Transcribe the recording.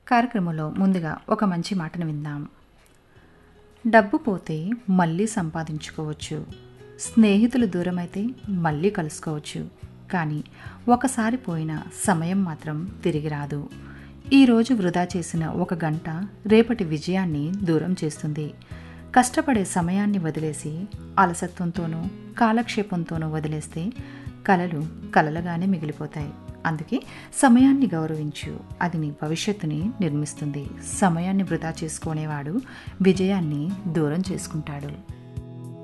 కార్యక్రమంలో ముందుగా ఒక మంచి మాటను విందాం డబ్బు పోతే మళ్ళీ సంపాదించుకోవచ్చు స్నేహితులు దూరమైతే మళ్ళీ కలుసుకోవచ్చు కానీ ఒకసారి పోయిన సమయం మాత్రం తిరిగి రాదు ఈరోజు వృధా చేసిన ఒక గంట రేపటి విజయాన్ని దూరం చేస్తుంది కష్టపడే సమయాన్ని వదిలేసి అలసత్వంతోనూ కాలక్షేపంతోనూ వదిలేస్తే కలలు కలలుగానే మిగిలిపోతాయి అందుకే సమయాన్ని గౌరవించు అది నీ భవిష్యత్తుని నిర్మిస్తుంది సమయాన్ని వృధా చేసుకునేవాడు విజయాన్ని దూరం చేసుకుంటాడు